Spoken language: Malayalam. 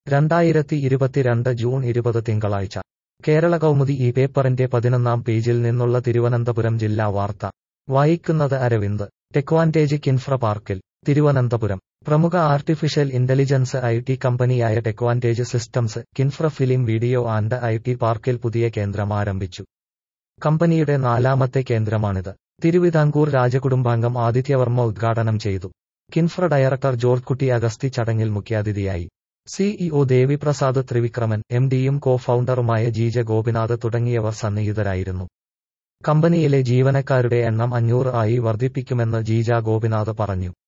രണ്ടായിരത്തി ഇരുപത്തിരണ്ട് ജൂൺ ഇരുപത് തിങ്കളാഴ്ച കേരള കൗമുദി ഈ പേപ്പറിന്റെ പതിനൊന്നാം പേജിൽ നിന്നുള്ള തിരുവനന്തപുരം ജില്ലാ വാർത്ത വായിക്കുന്നത് അരവിന്ദ് ടെക്വാന്റേജ് കിൻഫ്ര പാർക്കിൽ തിരുവനന്തപുരം പ്രമുഖ ആർട്ടിഫിഷ്യൽ ഇന്റലിജൻസ് ഐ ടി കമ്പനിയായ Techvantage systems Kinfra film video and I T പാർക്കിൽ പുതിയ കേന്ദ്രം ആരംഭിച്ചു കമ്പനിയുടെ നാലാമത്തെ കേന്ദ്രമാണിത് തിരുവിതാംകൂർ രാജകുടുംബാംഗം ആദിത്യവർമ്മ ഉദ്ഘാടനം ചെയ്തു കിൻഫ്ര ഡയറക്ടർ ജോർജ് കുട്ടി അഗസ്തി ചടങ്ങിൽ മുഖ്യാതിഥിയായി സിഇഒ ദേവിപ്രസാദ് ത്രിവിക്രമൻ എം ഡിയും കോ ഫൗണ്ടറുമായ ജീജ ഗോപിനാഥ് തുടങ്ങിയവർ സന്നിഹിതരായിരുന്നു കമ്പനിയിലെ ജീവനക്കാരുടെ എണ്ണം അഞ്ഞൂറ് ആയി വർദ്ധിപ്പിക്കുമെന്ന് ജീജ ഗോപിനാഥ് പറഞ്ഞു